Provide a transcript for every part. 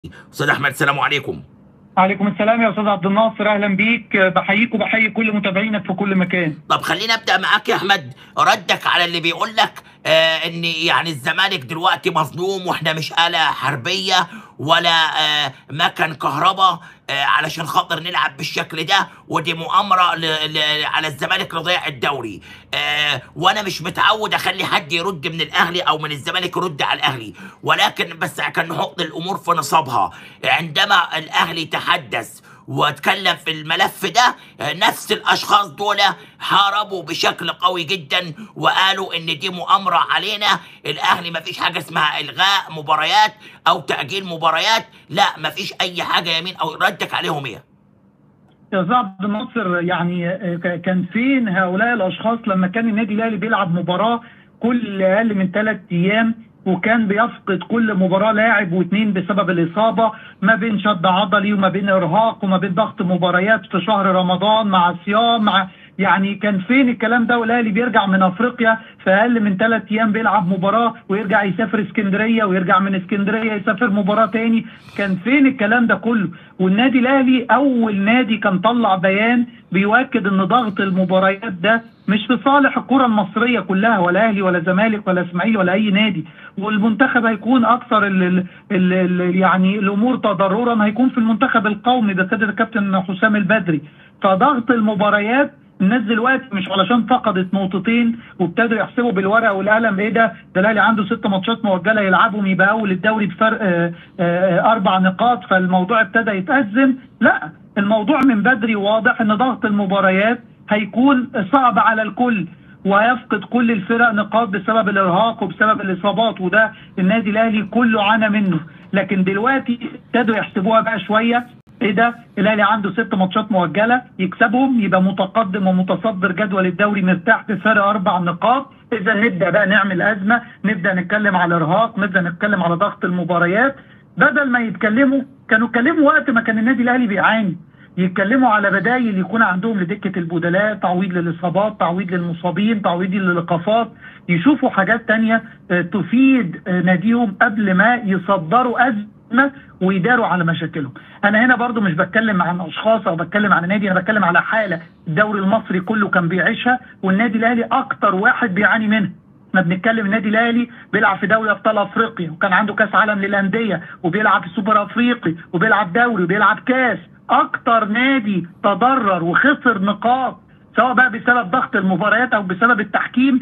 استاذ احمد السلام عليكم عليكم السلام يا استاذ عبد الناصر اهلا بيك بحييك وبحيي كل متابعينك في كل مكان طب خلينا ابدا معاك يا احمد ردك على اللي بيقول لك آه ان يعني الزمالك دلوقتي مظلوم واحنا مش آلة حربية ولا آه مكن كهرباء آه علشان خاطر نلعب بالشكل ده ودي مؤامرة ل... ل... على الزمالك لضياع الدوري آه وانا مش متعود اخلي حد يرد من الاهلي او من الزمالك يرد على الاهلي ولكن بس كان نحط الامور في نصابها عندما الاهلي تحدث واتكلم في الملف ده نفس الاشخاص دول حاربوا بشكل قوي جدا وقالوا ان دي مؤامره علينا الاهلي ما فيش حاجه اسمها الغاء مباريات او تاجيل مباريات لا ما فيش اي حاجه يمين او ردك عليهم ايه يا استاذ عبد الناصر يعني كان فين هؤلاء الاشخاص لما كان النادي الاهلي بيلعب مباراه كل اقل من ثلاث ايام وكان بيفقد كل مباراه لاعب واثنين بسبب الاصابه ما بين شد عضلي وما بين ارهاق وما بين ضغط مباريات في شهر رمضان مع صيام مع يعني كان فين الكلام ده والاهلي بيرجع من افريقيا في اقل من ثلاث ايام بيلعب مباراه ويرجع يسافر اسكندريه ويرجع من اسكندريه يسافر مباراه تاني كان فين الكلام ده كله والنادي الاهلي اول نادي كان طلع بيان بيؤكد ان ضغط المباريات ده مش في صالح الكره المصريه كلها ولا اهلي ولا زمالك ولا اسماعيلي ولا اي نادي والمنتخب هيكون اكثر ال ال ال ال يعني الامور تضررا هيكون في المنتخب القومي بقياده الكابتن حسام البدري فضغط المباريات الناس دلوقتي مش علشان فقدت نقطتين وابتدوا يحسبوا بالورقه والقلم ايه ده ده الاهلي عنده ست ماتشات مؤجله يلعبهم يبقى اول الدوري بفرق آآ آآ اربع نقاط فالموضوع ابتدى يتازم لا الموضوع من بدري واضح ان ضغط المباريات هيكون صعب على الكل وهيفقد كل الفرق نقاط بسبب الارهاق وبسبب الاصابات وده النادي الاهلي كله عانى منه لكن دلوقتي ابتدوا يحسبوها بقى شويه ايه ده الاهلي عنده ست ماتشات مؤجله يكسبهم يبقى متقدم ومتصدر جدول الدوري مرتاح بفرق اربع نقاط اذا نبدا بقى نعمل ازمه نبدا نتكلم على ارهاق نبدا نتكلم على ضغط المباريات بدل ما يتكلموا كانوا اتكلموا وقت ما كان النادي الاهلي بيعاني يتكلموا على بدايل يكون عندهم لدكه البدلاء تعويض للاصابات تعويض للمصابين تعويض للايقافات يشوفوا حاجات تانية تفيد ناديهم قبل ما يصدروا ازمه ويداروا على مشاكلهم انا هنا برضو مش بتكلم عن اشخاص او بتكلم عن نادي انا بتكلم على حاله الدوري المصري كله كان بيعيشها والنادي الاهلي اكتر واحد بيعاني منها احنا بنتكلم النادي الاهلي بيلعب في دوري ابطال افريقيا وكان عنده كاس عالم للانديه وبيلعب في سوبر افريقي وبيلعب دوري وبيلعب كاس اكتر نادي تضرر وخسر نقاط سواء بقى بسبب ضغط المباريات او بسبب التحكيم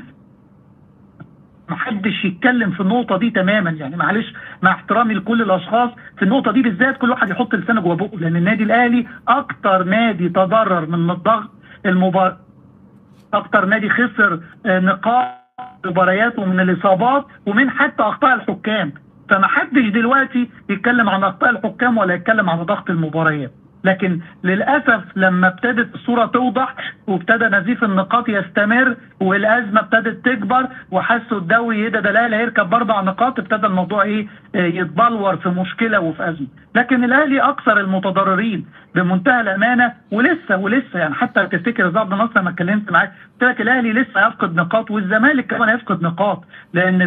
محدش يتكلم في النقطه دي تماما يعني معلش مع احترامي لكل الاشخاص في النقطه دي بالذات كل واحد يحط لسانه جوه بقه لان النادي الاهلي اكتر نادي تضرر من الضغط المبار اكتر نادي خسر نقاط مباريات ومن الاصابات ومن حتى اخطاء الحكام فما حدش دلوقتي يتكلم عن اخطاء الحكام ولا يتكلم عن ضغط المباريات لكن للاسف لما ابتدت الصوره توضح وابتدى نزيف النقاط يستمر والازمه ابتدت تكبر وحسوا الدوري ايه ده ده الاهلي هيركب باربع نقاط ابتدى الموضوع ايه يتبلور في مشكله وفي ازمه لكن الاهلي اكثر المتضررين بمنتهى الامانه ولسه ولسه يعني حتى تفتكر يا عبد الناصر لما اتكلمت معاك قلت لك الاهلي لسه هيفقد نقاط والزمالك كمان هيفقد نقاط لان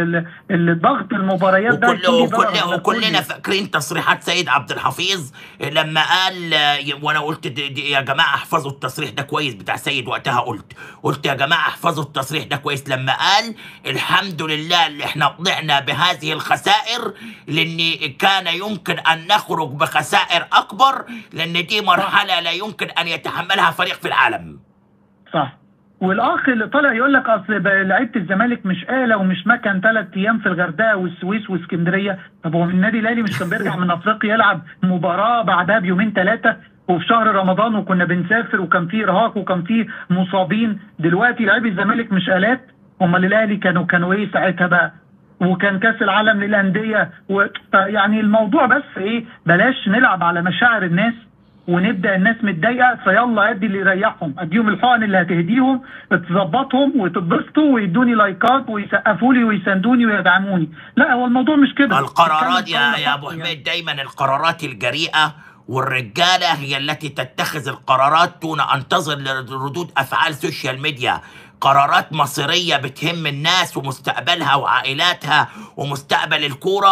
الضغط المباريات ده وكل وكل وكلنا فاكرين تصريحات سيد عبد الحفيظ لما قال وانا قلت دي دي يا جماعه احفظوا التصريح ده كويس بتاع سيد وقتها قلت قلت يا جماعه احفظوا التصريح ده كويس لما قال الحمد لله اللي احنا طلعنا بهذه الخسائر لان كان يمكن ان نخرج بخسائر اكبر لان دي مرحله لا يمكن ان يتحملها فريق في العالم صح والاخ اللي طالع يقول لك اصل لعيبه الزمالك مش آلة ومش مكن ثلاث ايام في الغردقه والسويس واسكندريه طب هو من النادي الاهلي مش كان بيرجع من افريقيا يلعب مباراه بعدها بيومين ثلاثه وفي شهر رمضان وكنا بنسافر وكان في ارهاق وكان في مصابين دلوقتي لعيبه الزمالك مش آلات امال الاهلي كانوا كانوا ايه ساعتها بقى وكان كاس العالم للانديه و... يعني الموضوع بس ايه بلاش نلعب على مشاعر الناس ونبدا الناس متضايقه فيلا ادي اللي يريحهم اديهم الحقن اللي هتهديهم تظبطهم وتتبسطوا ويدوني لايكات ويسقفوا لي ويساندوني ويدعموني لا هو الموضوع مش كده القرارات يا يا ابو حميد دايما القرارات الجريئه والرجاله هي التي تتخذ القرارات دون ان تنتظر لردود افعال سوشيال ميديا قرارات مصيرية بتهم الناس ومستقبلها وعائلاتها ومستقبل الكورة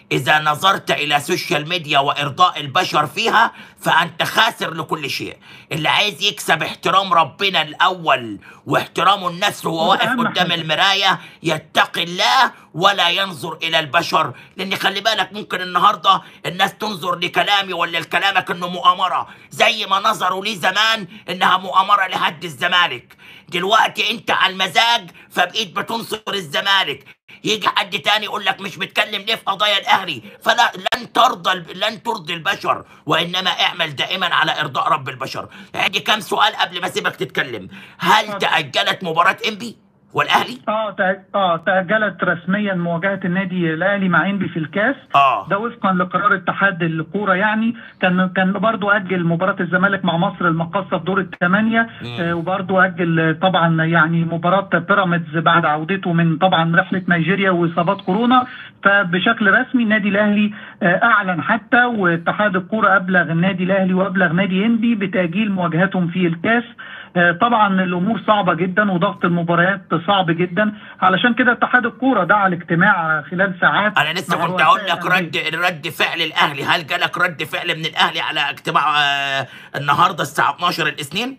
إذا نظرت إلى سوشيال ميديا وإرضاء البشر فيها فأنت خاسر لكل شيء اللي عايز يكسب احترام ربنا الأول واحترامه النفس وهو واقف أهم قدام حاجة. المراية يتقي الله ولا ينظر إلى البشر لأن خلي بالك ممكن النهاردة الناس تنظر لكلامي ولا لكلامك إنه مؤامرة زي ما نظروا لي زمان إنها مؤامرة لهد الزمالك دلوقتي أنت على المزاج فبقيت بتنصر الزمالك يجي حد تاني يقول لك مش متكلم ليه في قضايا الاهلي فلا لن ترضى لن ترضي البشر وانما اعمل دائما على ارضاء رب البشر عندي كام سؤال قبل ما اسيبك تتكلم هل اتفضل. تاجلت مباراه انبي والاهلي اه تأ- اه تأجلت رسميا مواجهة النادي الأهلي مع إنبي في الكاس اه ده وفقا لقرار اتحاد الكوره يعني كان كان برضه اجل مباراه الزمالك مع مصر المقاصه في دور الثمانيه مم. آه وبرضه اجل آه، طبعا يعني مباراه بيراميدز بعد عودته من طبعا رحله نيجيريا واصابات كورونا فبشكل رسمي النادي الاهلي آه اعلن حتى واتحاد الكوره ابلغ النادي الاهلي وابلغ نادي انبي بتاجيل مواجهتهم في الكاس آه، طبعا الامور صعبه جدا وضغط المباريات صعب جدا علشان كده اتحاد الكوره دعا لاجتماع آه، خلال ساعات انا لسه مع كنت اقول رؤساء لك الأندية. رد رد فعل الاهلي هل جالك رد فعل من الاهلي على اجتماع آه النهارده الساعه 12 الاثنين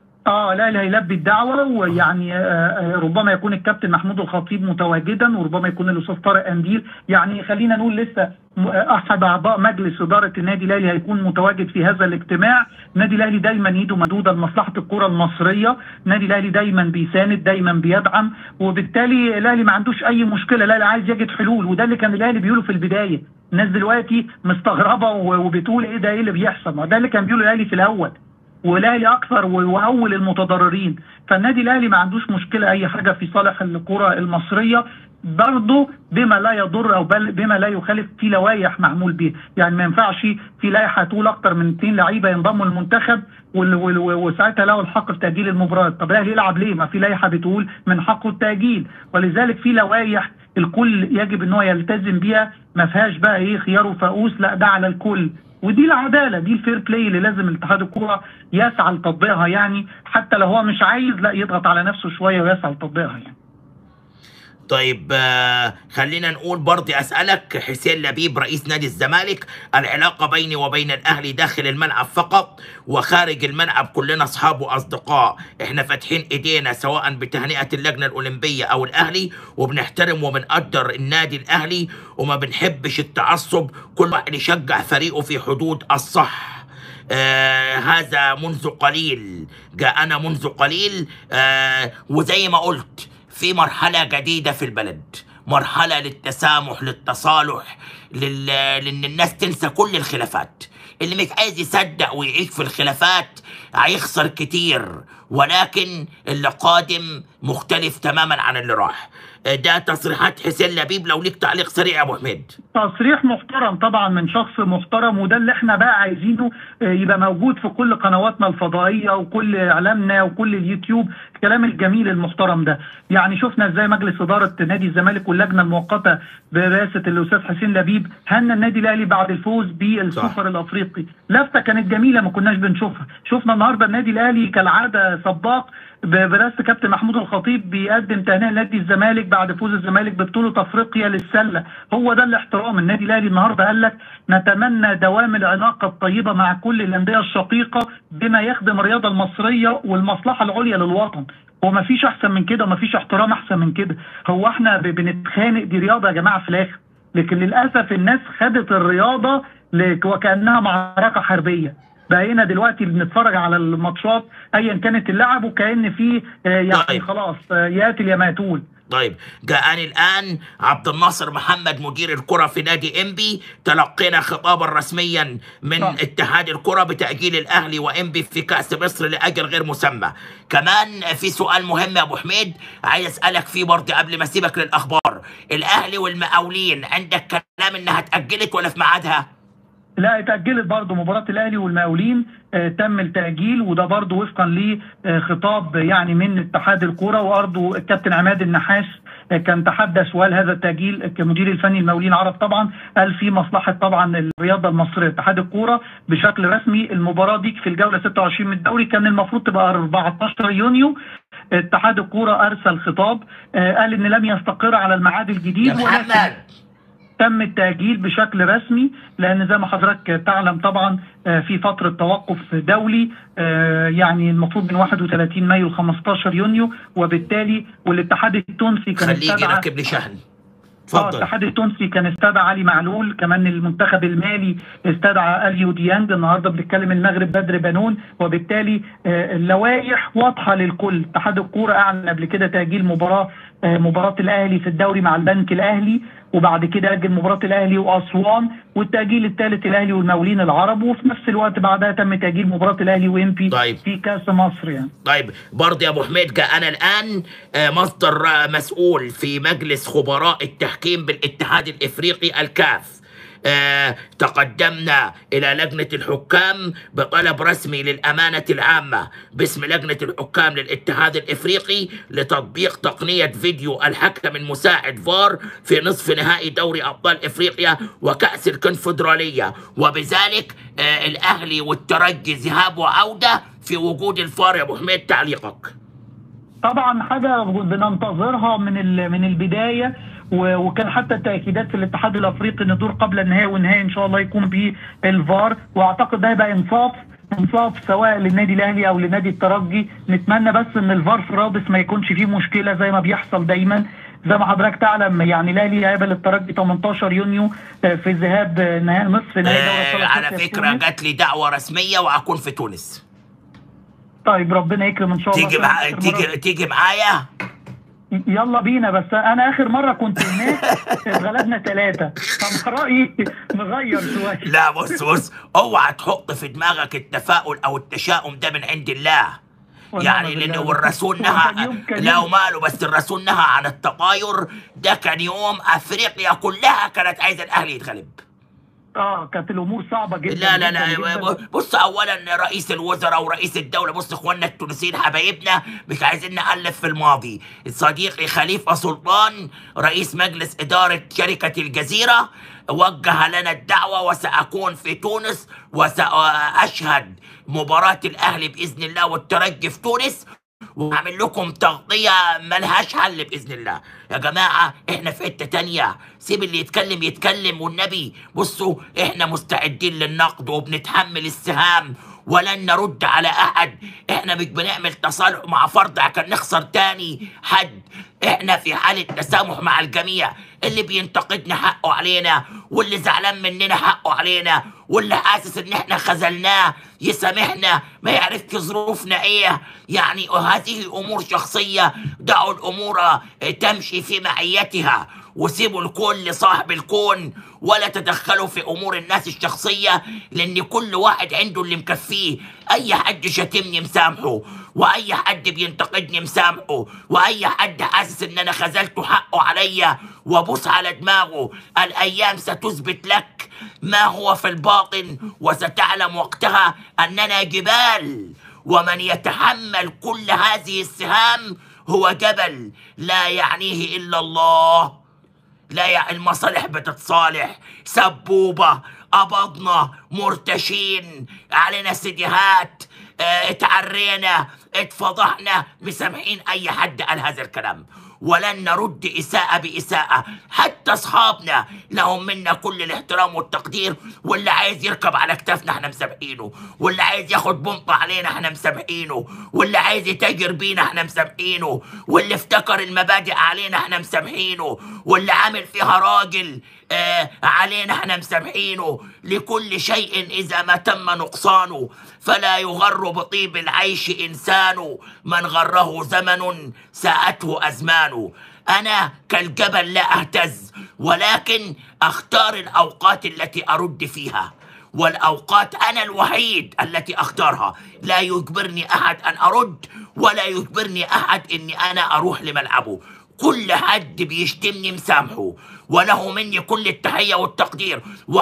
اه الاهلي هيلبي الدعوه ويعني آه، آه، ربما يكون الكابتن محمود الخطيب متواجدا وربما يكون الاستاذ طارق انديل يعني خلينا نقول لسه م- آه، احد اعضاء مجلس اداره النادي الاهلي هيكون متواجد في هذا الاجتماع النادي الاهلي دايما ايده ممدوده لمصلحه الكره المصريه النادي الاهلي دايما بيساند دايما بيدعم وبالتالي الاهلي ما عندوش اي مشكله الاهلي عايز يجد حلول وده اللي كان الاهلي بيقوله في البدايه الناس دلوقتي مستغربه و- وبتقول ايه ده ايه اللي بيحصل ما ده اللي كان بيقوله الاهلي في الاول والاهلي اكثر واول المتضررين فالنادي الاهلي ما عندوش مشكله اي حاجه في صالح الكره المصريه برضه بما لا يضر او بل بما لا يخالف في لوائح معمول بيها يعني ما ينفعش في لائحه تقول اكتر من اثنين لعيبه ينضموا للمنتخب وال- وال- وساعتها له الحق في تاجيل المباراه طب الاهلي يلعب ليه ما في لائحه بتقول من حقه التاجيل ولذلك في لوائح الكل يجب ان هو يلتزم بيها ما فيهاش بقى ايه خيار وفاقوس لا ده على الكل ودي العداله دي الفير بلاي اللي لازم الاتحاد الكوره يسعى لتطبيقها يعني حتى لو هو مش عايز لا يضغط على نفسه شويه ويسعى لتطبيقها يعني طيب آه، خلينا نقول برضه اسالك حسين لبيب رئيس نادي الزمالك العلاقه بيني وبين الاهلي داخل الملعب فقط وخارج الملعب كلنا اصحاب واصدقاء احنا فاتحين ايدينا سواء بتهنئه اللجنه الاولمبيه او الاهلي وبنحترم وبنقدر النادي الاهلي وما بنحبش التعصب كل واحد يشجع فريقه في حدود الصح آه هذا منذ قليل جاءنا منذ قليل آه وزي ما قلت في مرحلة جديدة في البلد مرحلة للتسامح للتصالح لل... لأن الناس تنسى كل الخلافات اللي مش عايز يصدق ويعيش في الخلافات هيخسر كتير ولكن اللي قادم مختلف تماما عن اللي راح آه، ده تصريحات حسين لبيب لو ليك تعليق سريع يا ابو حميد تصريح محترم طبعا من شخص محترم وده اللي احنا بقى عايزينه آه، يبقى موجود في كل قنواتنا الفضائيه وكل اعلامنا وكل اليوتيوب الكلام الجميل المحترم ده يعني شفنا ازاي مجلس اداره نادي الزمالك واللجنه المؤقته برئاسه الاستاذ حسين لبيب هنى النادي الاهلي بعد الفوز بالسوبر الافريقي لفته كانت جميله ما كناش بنشوفها شفنا النهارده النادي الاهلي كالعاده سباق ب- برئاسه كابتن محمود الخطيب بيقدم تهنئه لنادي الزمالك بعد فوز الزمالك ببطوله افريقيا للسله هو ده الاحترام النادي الاهلي النهارده قال لك نتمنى دوام العلاقه الطيبه مع كل الانديه الشقيقه بما يخدم الرياضه المصريه والمصلحه العليا للوطن وما فيش احسن من كده وما فيش احترام احسن من كده هو احنا ب- بنتخانق دي رياضه يا جماعه في الاخر لكن للاسف الناس خدت الرياضه لك- وكانها معركه حربيه بقينا دلوقتي بنتفرج على الماتشات ايا كانت اللعب وكان في آه، يعني طيب. خلاص آه، ياتي يا ماتول طيب جاءني الآن عبد الناصر محمد مدير الكرة في نادي إنبي تلقينا خطابا رسميا من صح. اتحاد الكرة بتأجيل الأهلي وإنبي في كأس مصر لأجل غير مسمى كمان في سؤال مهم يا أبو حميد عايز أسألك فيه برضه قبل ما أسيبك للأخبار الأهلي والمقاولين عندك كلام إنها اتأجلت ولا في ميعادها؟ لا اتأجلت برضه مباراة الأهلي والمقاولين آه تم التأجيل وده برضه وفقا لخطاب يعني من اتحاد الكورة وأرضه الكابتن عماد النحاس آه كان تحدث وقال هذا التأجيل كمدير الفني المقاولين عرب طبعا قال في مصلحة طبعا الرياضة المصرية اتحاد الكورة بشكل رسمي المباراة دي في الجولة 26 من الدوري كان المفروض تبقى 14 يونيو اتحاد الكورة أرسل خطاب آه قال إن لم يستقر على الميعاد الجديد يا محمد تم التأجيل بشكل رسمي لأن زي ما حضرتك تعلم طبعا آه، في فترة توقف دولي آه، يعني المفروض من 31 مايو ل 15 يونيو وبالتالي والاتحاد التونسي كان خليه يجي استدعى راكب لي شحن اه اتفضل الاتحاد التونسي كان استدعى علي معلول كمان المنتخب المالي استدعى اليو ديانج النهارده بنتكلم المغرب بدر بنون وبالتالي آه، اللوائح واضحه للكل اتحاد الكوره اعلن قبل كده تاجيل مباراه آه، مباراه الاهلي في الدوري مع البنك الاهلي وبعد كده اجل مباراه الاهلي واسوان والتاجيل الثالث الاهلي والمقاولين العرب وفي نفس الوقت بعدها تم تاجيل مباراه الاهلي وامبي طيب. في كاس مصر يعني طيب برضه يا ابو حميد جاءنا الان آه، مصدر آه، مسؤول في مجلس خبراء التحكيم بالاتحاد الافريقي الكاف آه، تقدمنا الى لجنه الحكام بطلب رسمي للامانه العامه باسم لجنه الحكام للاتحاد الافريقي لتطبيق تقنيه فيديو الحكم المساعد فار في نصف نهائي دوري ابطال افريقيا وكاس الكونفدراليه وبذلك آه، الاهلي والترجي ذهاب وعوده في وجود الفار يا ابو حميد تعليقك طبعا حاجه بننتظرها من ال- من البدايه و- وكان حتى التاكيدات في الاتحاد الافريقي ان دور قبل النهائي والنهائي ان شاء الله يكون بالفار واعتقد ده هيبقى انصاف انصاف سواء للنادي الاهلي او لنادي الترجي نتمنى بس ان الفار في رابس ما يكونش فيه مشكله زي ما بيحصل دايما زي ما حضرتك تعلم يعني الاهلي هيقابل الترجي 18 يونيو آه، في ذهاب آه، نهائي نصف نهائي دوري آه أبطال على أفريقيا في فكره تونس. جات لي دعوه رسميه وهكون في تونس طيب ربنا يكرم ان شاء الله تيجي عشان مع... آخر مرة- تيجي تيجي معايا يلا بينا بس انا اخر مره كنت هناك اتغلبنا ثلاثه فانا رايي نغير شويه لا بص بص اوعى تحط في دماغك التفاؤل او التشاؤم ده من عند الله يعني ونعم لان بالله. والرسول كان نهى يوم- كان لا يوم- ماله بس الرسول نهى عن التطاير ده كان يوم افريقيا كلها كانت عايزه الاهلي يتغلب اه كانت الامور صعبه جدا لا لا جداً لا جداً. بص اولا رئيس الوزراء ورئيس الدوله بص اخواننا التونسيين حبايبنا مش عايزين نالف في الماضي صديقي خليفه سلطان رئيس مجلس اداره شركه الجزيره وجه لنا الدعوه وساكون في تونس وساشهد مباراه الاهلي باذن الله والترجي في تونس وهعمل لكم تغطية ملهاش حل بإذن الله يا جماعة احنا في حتة تانية سيب اللي يتكلم يتكلم والنبي بصوا احنا مستعدين للنقد وبنتحمل السهام ولن نرد على أحد احنا مش بنعمل تصالح مع فرد عشان نخسر تاني حد احنا في حالة تسامح مع الجميع اللي بينتقدنا حقه علينا واللي زعلان مننا حقه علينا واللي حاسس ان احنا خذلناه يسامحنا ما يعرفش ظروفنا ايه يعني هذه امور شخصيه دعوا الامور آه، تمشي في معيتها وسيبوا الكون لصاحب الكون ولا تدخلوا في امور الناس الشخصيه لان كل واحد عنده اللي مكفيه اي حد شتمني مسامحه واي حد بينتقدني مسامحه واي حد حاسس ان انا خذلته حقه عليا وابوس على دماغه الايام ستثبت لك ما هو في الباطن وستعلم وقتها اننا جبال ومن يتحمل كل هذه السهام هو جبل لا يعنيه الا الله لا يعني المصالح بتتصالح سبوبة قبضنا مرتشين علينا سيديهات اه اتعرينا اتفضحنا مسامحين اي حد قال هذا الكلام ولن نرد إساءة بإساءة حتى أصحابنا لهم منا كل الاحترام والتقدير واللي عايز يركب على كتافنا احنا مسامحينه واللي عايز ياخد بنطة علينا احنا مسامحينه واللي عايز يتاجر بينا احنا مسامحينه واللي افتكر المبادئ علينا احنا مسامحينه واللي عامل فيها راجل آه علينا احنا مسامحينه لكل شيء إذا ما تم نقصانه فلا يغر بطيب العيش إنسان من غره زمن ساءته أزمان أنا كالجبل لا أهتز ولكن أختار الأوقات التي أرد فيها والأوقات أنا الوحيد التي أختارها لا يجبرني أحد أن أرد ولا يجبرني أحد أني أنا أروح لملعبه كل حد بيشتمني مسامحه وله مني كل التحية والتقدير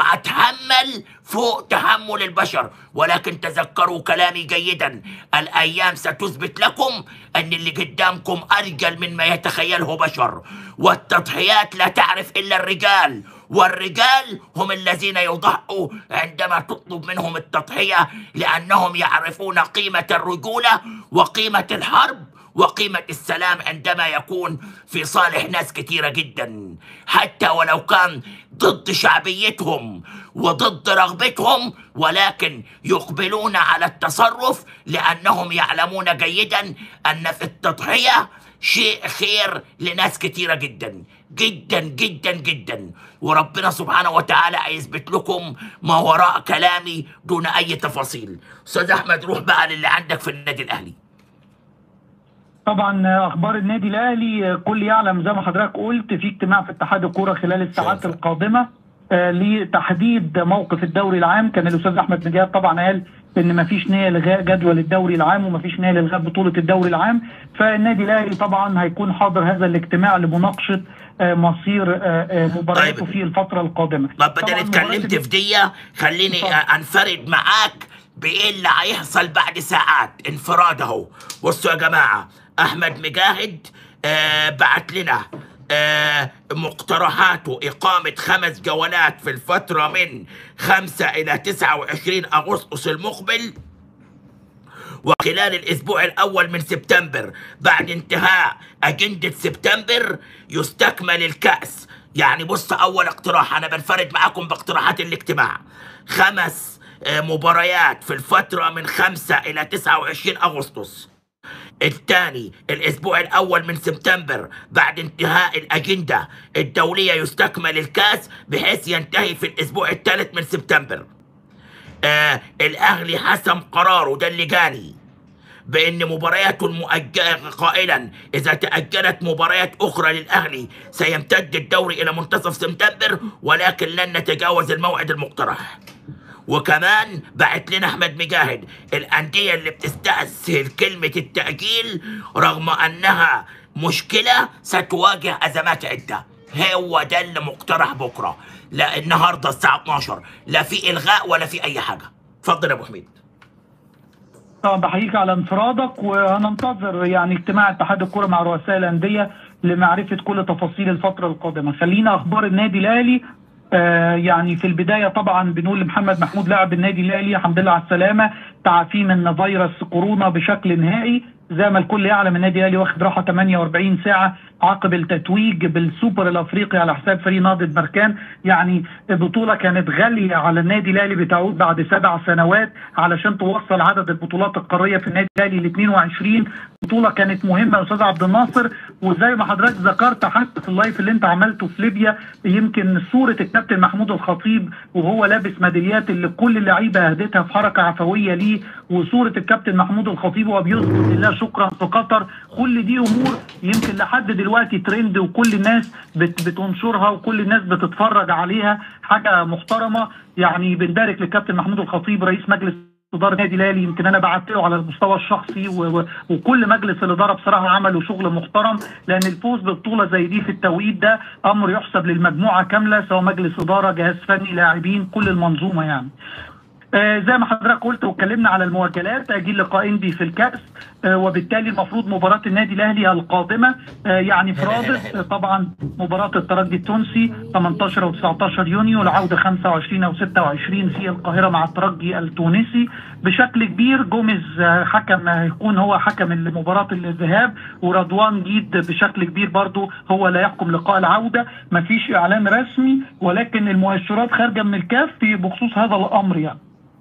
وأتحمل فوق تحمل البشر ولكن تذكروا كلامي جيدا الأيام ستثبت لكم أن اللي قدامكم أرجل من ما يتخيله بشر والتضحيات لا تعرف إلا الرجال والرجال هم الذين يضحوا عندما تطلب منهم التضحية لأنهم يعرفون قيمة الرجولة وقيمة الحرب وقيمة السلام عندما يكون في صالح ناس كثيرة جدا حتى ولو كان ضد شعبيتهم وضد رغبتهم ولكن يقبلون على التصرف لأنهم يعلمون جيدا أن في التضحية شيء خير لناس كتيرة جدا جدا جدا جدا وربنا سبحانه وتعالى هيثبت لكم ما وراء كلامي دون أي تفاصيل أستاذ أحمد روح بقى للي عندك في النادي الأهلي طبعا اخبار النادي الاهلي كل يعلم زي ما حضرتك قلت في اجتماع في اتحاد الكوره خلال الساعات شايف. القادمه آه، لتحديد موقف الدوري العام كان الاستاذ احمد نجاد طبعا قال ان مفيش نيه لغاء جدول الدوري العام ومفيش نيه لغاء بطوله الدوري العام فالنادي الاهلي طبعا هيكون حاضر هذا الاجتماع لمناقشه آه، مصير آه، آه، مبارياته طيب. في الفتره القادمه طب بدل طبعاً اتكلمت مباراة في دي خليني اتفضل. آه، انفرد معاك بايه اللي هيحصل بعد ساعات انفراد اهو بصوا يا جماعه احمد مجاهد آه بعت لنا آه مقترحاته إقامة خمس جولات في الفترة من 5 إلى 29 أغسطس المقبل وخلال الأسبوع الأول من سبتمبر بعد انتهاء أجندة سبتمبر يستكمل الكأس يعني بص أول اقتراح أنا بنفرد معاكم باقتراحات الاجتماع خمس آه، مباريات في الفترة من 5 إلى 29 أغسطس الثاني الأسبوع الأول من سبتمبر بعد انتهاء الأجندة الدولية يستكمل الكأس بحيث ينتهي في الأسبوع الثالث من سبتمبر آه الأهلي حسم قراره ده اللي جاني بأن مبارياته المؤجلة قائلا إذا تأجلت مباريات أخرى للأهلي سيمتد الدوري إلى منتصف سبتمبر ولكن لن نتجاوز الموعد المقترح وكمان بعت لنا احمد مجاهد الانديه اللي بتستسهل كلمه التاجيل رغم انها مشكله ستواجه ازمات عده هو ده اللي مقترح بكره لا النهارده الساعه 12 لا في الغاء ولا في اي حاجه اتفضل يا ابو حميد طبعا بحييك على انفرادك وهننتظر يعني اجتماع اتحاد الكوره مع رؤساء الانديه لمعرفه كل تفاصيل الفتره القادمه خلينا اخبار النادي الاهلي آه يعني في البدايه طبعا بنقول لمحمد محمود لاعب النادي الاهلي الحمد لله على السلامه تعافيه من فيروس كورونا بشكل نهائي زي ما الكل يعلم النادي الاهلي واخد راحه 48 ساعه عقب التتويج بالسوبر الافريقي على حساب فريق نهضه بركان يعني بطوله كانت غاليه على النادي الاهلي بتعود بعد سبع سنوات علشان توصل عدد البطولات القاريه في النادي الاهلي ل 22 بطوله كانت مهمه يا استاذ عبد الناصر وزي ما حضرتك ذكرت حتى في اللايف اللي انت عملته في ليبيا يمكن صوره الكابتن محمود الخطيب وهو لابس ميداليات اللي كل اللعيبه اهدتها في حركه عفويه ليه وصوره الكابتن محمود الخطيب وهو بيذكر لله شكرا في قطر كل دي امور يمكن لحد دلوقتي ترند وكل الناس بت بتنشرها وكل الناس بتتفرج عليها حاجه محترمه يعني بنبارك للكابتن محمود الخطيب رئيس مجلس اداره النادي الاهلي يمكن انا بعت له على المستوى الشخصي و... و... وكل مجلس الاداره بصراحه عملوا شغل محترم لان الفوز ببطوله زي دي في التوقيت ده امر يحسب للمجموعه كامله سواء مجلس اداره جهاز فني لاعبين كل المنظومه يعني آه زي ما حضرتك قلت واتكلمنا على المواجهات تاجيل لقاء اندي في الكاس آه وبالتالي المفروض مباراه النادي الاهلي القادمه آه يعني في رادس آه طبعا مباراه الترجي التونسي 18 و19 يونيو العوده 25 او 26 في القاهره مع الترجي التونسي بشكل كبير جوميز آه حكم هيكون هو حكم مباراه الذهاب ورضوان جيد بشكل كبير برضه هو لا يحكم لقاء العوده مفيش اعلان رسمي ولكن المؤشرات خارجه من الكاف في بخصوص هذا الامر يعني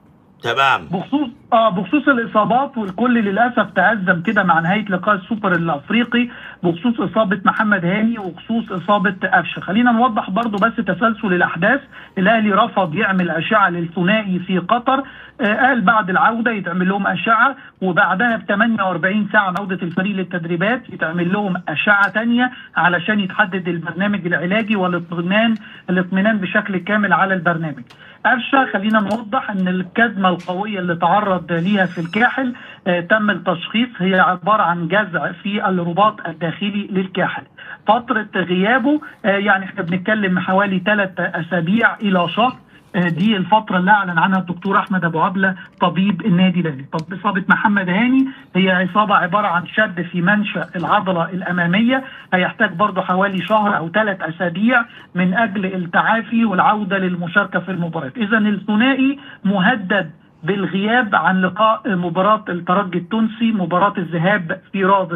تمام بخصوص اه بخصوص الاصابات والكل للاسف تأزم كده مع نهايه لقاء السوبر الافريقي بخصوص اصابه محمد هاني وخصوص اصابه قفشه خلينا نوضح برضو بس تسلسل الاحداث الاهلي رفض يعمل اشعه للثنائي في قطر آه قال بعد العوده يتعمل لهم اشعه وبعدها ب 48 ساعه من عوده الفريق للتدريبات يتعمل لهم اشعه ثانيه علشان يتحدد البرنامج العلاجي والاطمئنان الاطمئنان بشكل كامل على البرنامج قفشه خلينا نوضح ان الكدمه القويه اللي تعرض ليها في الكاحل آه تم التشخيص هي عباره عن جزع في الرباط الداخلي للكاحل فتره غيابه آه يعني احنا بنتكلم حوالي ثلاث اسابيع الى شهر دي الفترة اللي أعلن عنها الدكتور أحمد أبو عبلة طبيب النادي الأهلي، طب إصابة محمد هاني هي إصابة عبارة عن شد في منشأ العضلة الأمامية، هيحتاج برضه حوالي شهر أو ثلاث أسابيع من أجل التعافي والعودة للمشاركة في المباراة، إذا الثنائي مهدد بالغياب عن لقاء مباراة الترجي التونسي مباراة الذهاب في رادس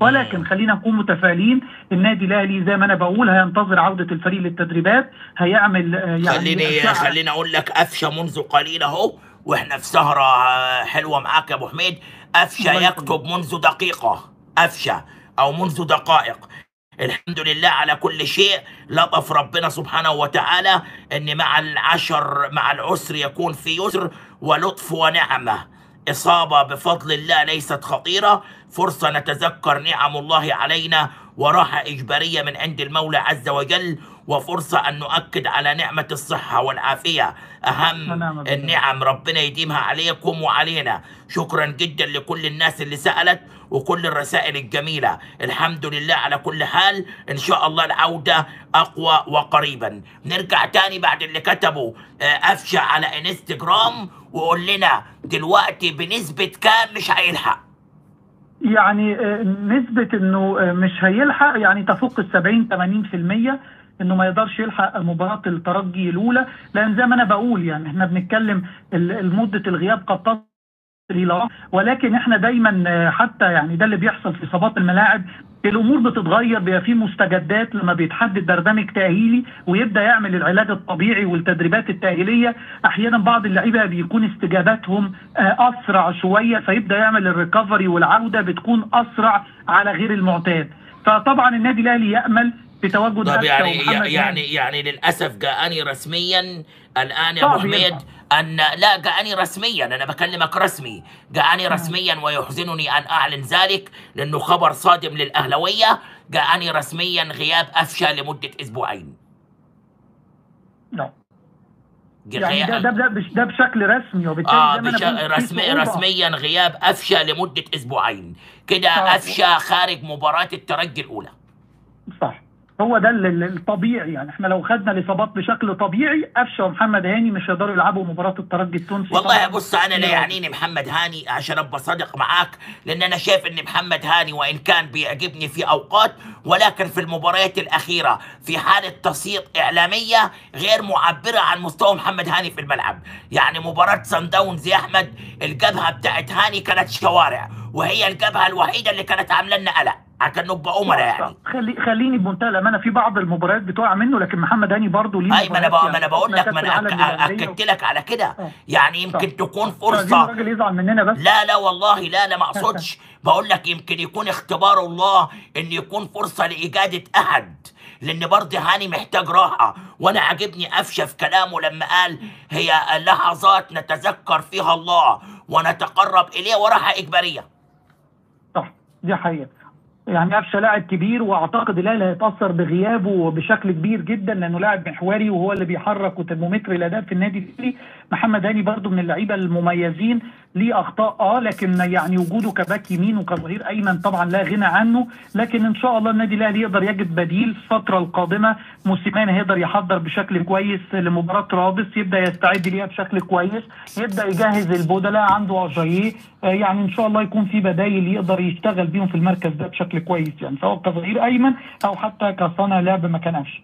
ولكن خلينا نكون متفائلين النادي الاهلي زي ما انا بقول هينتظر عوده الفريق للتدريبات هيعمل آه، يعني خليني أشياء- خليني اقول لك قفشه منذ قليل اهو واحنا في سهره آه، حلوه معاك يا ابو حميد قفشه الله يخليك. يكتب منذ دقيقه قفشه او منذ دقائق الحمد لله على كل شيء لطف ربنا سبحانه وتعالى ان مع العشر مع العسر يكون في يسر ولطف ونعمه إصابة بفضل الله ليست خطيرة فرصة نتذكر نعم الله علينا وراحة إجبارية من عند المولى عز وجل وفرصة أن نؤكد على نعمة الصحة والعافية أهم ونعم بالله. النعم ربنا يديمها عليكم وعلينا شكرا جدا لكل الناس اللي سألت وكل الرسائل الجميلة الحمد لله على كل حال إن شاء الله العودة أقوى وقريبا نرجع تاني بعد اللي كتبوا آه، أفشى على انستجرام وقول لنا دلوقتي بنسبة كام مش هيلحق يعني آه، نسبة انه آه، مش هيلحق يعني تفوق ال 70 80% انه ما يقدرش يلحق مباراة الترجي الاولى لان زي ما انا بقول يعني احنا بنتكلم ال- مدة الغياب قد تصل الى ولكن احنا دايما آه، حتى يعني ده اللي بيحصل في اصابات الملاعب الامور بتتغير بيبقى في مستجدات لما بيتحدد برنامج تاهيلي ويبدا يعمل العلاج الطبيعي والتدريبات التاهيليه احيانا بعض اللعيبه بيكون استجاباتهم آه، اسرع شويه فيبدا يعمل الريكفري والعوده بتكون اسرع على غير المعتاد فطبعا النادي الاهلي يامل بتواجد طب أفشة يعني ومحمد يعني يعني للاسف جاءني رسميا الان يا صعب ابو حميد ينفع. ان لا جاءني رسميا انا بكلمك رسمي جاءني رسميا ويحزنني ان اعلن ذلك لانه خبر صادم للاهلويه جاءني رسميا غياب افشى لمده اسبوعين لا. غياب- يعني ده ده ده, بش- ده بشكل رسمي وبالتالي اه زي ما أنا بش... بقول في رسمي صعوبة. رسميا غياب افشى لمده اسبوعين كده آه. افشى خارج مباراه الترجي الاولى صح هو ده ال- ال- الطبيعي يعني احنا لو خدنا الاصابات بشكل طبيعي قفشه ومحمد هاني مش هيقدروا يلعبوا مباراه الترجي التونسي والله طبعاً. بص انا لا يعنيني محمد هاني عشان ابقى صادق معاك لان انا شايف ان محمد هاني وان كان بيعجبني في اوقات ولكن في المباريات الاخيره في حاله تصيط اعلاميه غير معبره عن مستوى محمد هاني في الملعب يعني مباراه سان داونز يا احمد الجبهه بتاعت هاني كانت شوارع وهي الجبهه الوحيده اللي كانت عامله لنا قلق عشان نبقى امراء يعني خلي خليني بمنتهى الامانه في بعض المباريات بتقع منه لكن محمد هاني برضه ليه اي ما انا مباريات بقول ما انا بقول لك كأس ما انا العالم أك- للأندية اكدت لك على كده آه. يعني يمكن صح. تكون مش عايزين فرصه الراجل يزعل مننا بس لا لا والله لا لا ما اقصدش بقول لك يمكن يكون اختبار الله ان يكون فرصه لاجاده احد لان برضه هاني محتاج راحه وانا عجبني قفشه في كلامه لما قال هي لحظات نتذكر فيها الله ونتقرب اليه وراحه اجباريه صح دي حقيقه يعني قفشه لاعب كبير واعتقد الاهلي هيتاثر بغيابه بشكل كبير جدا لانه لاعب محوري وهو اللي بيحرك وترمومتر الاداء في النادي الاهلي محمد هاني برضه من اللعيبه المميزين ليه اخطاء اه لكن يعني وجوده كباك يمين وكظهير ايمن طبعا لا غنى عنه لكن ان شاء الله النادي الاهلي يقدر يجد بديل في الفتره القادمه موسيماني هيقدر يحضر بشكل كويس لمباراه رادس يبدا يستعد ليها بشكل كويس يبدا يجهز البودلاء عنده اجاييه آه، يعني ان شاء الله يكون في بدايل يقدر يشتغل بيهم في المركز ده بشكل كويس يعني سواء كظهير ايمن او حتى كصانع لعب مكان قفشه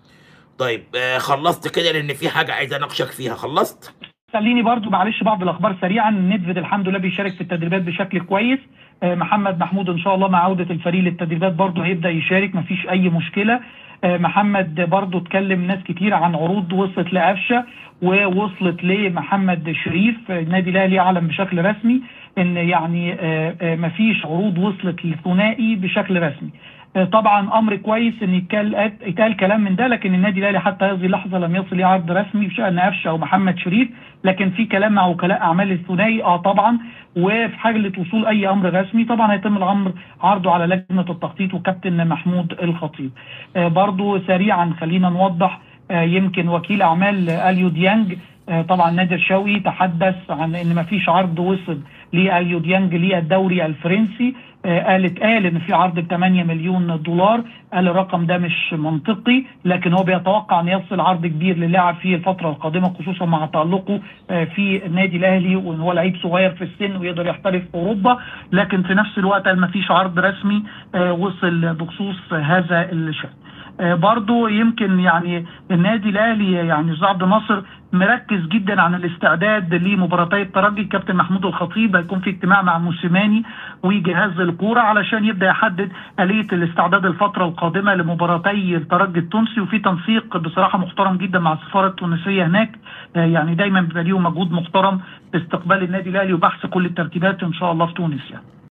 طيب آه خلصت كده لان في حاجه عايز اناقشك فيها خلصت خليني برضو معلش بعض الاخبار سريعا ندفد الحمد لله بيشارك في التدريبات بشكل كويس آه، محمد محمود ان شاء الله مع عوده الفريق للتدريبات برضو هيبدا يشارك مفيش اي مشكله آه، محمد برضو اتكلم ناس كتير عن عروض وصلت لقفشه ووصلت لمحمد شريف آه، النادي الاهلي اعلن بشكل رسمي ان يعني آه، آه، مفيش عروض وصلت للثنائي بشكل رسمي آه، طبعا امر كويس ان يتقال يتقال كلام من ده لكن النادي الاهلي حتى هذه اللحظه لم يصل ليه عرض رسمي بشان قفشه او محمد شريف لكن في كلام مع وكلاء اعمال الثنائي اه طبعا وفي حاله وصول اي امر رسمي طبعا هيتم الامر عرضه على لجنه التخطيط وكابتن محمود الخطيب آه برضو سريعا خلينا نوضح آه يمكن وكيل اعمال آه اليو ديانج آه طبعا نادر شوقي تحدث عن ان ما فيش عرض وصل لاليو ديانج للدوري الفرنسي آه قالت قال ان في عرض ب 8 مليون دولار قال الرقم ده مش منطقي لكن هو بيتوقع ان يصل عرض كبير للاعب في الفتره القادمه خصوصا مع تالقه آه في النادي الاهلي وان هو لعيب صغير في السن ويقدر يحترف في اوروبا لكن في نفس الوقت قال ما فيش عرض رسمي آه وصل بخصوص هذا الشان برضو يمكن يعني النادي الاهلي يعني استاذ عبد الناصر مركز جدا عن الاستعداد لمباراتي الترجي الكابتن محمود الخطيب هيكون في اجتماع مع موسيماني وجهاز الكوره علشان يبدا يحدد اليه الاستعداد الفتره القادمه لمباراتي الترجي التونسي وفي تنسيق بصراحه محترم جدا مع السفاره التونسيه هناك يعني دايما بيبقى ليهم مجهود محترم في استقبال النادي الاهلي وبحث كل الترتيبات ان شاء الله في تونس يعني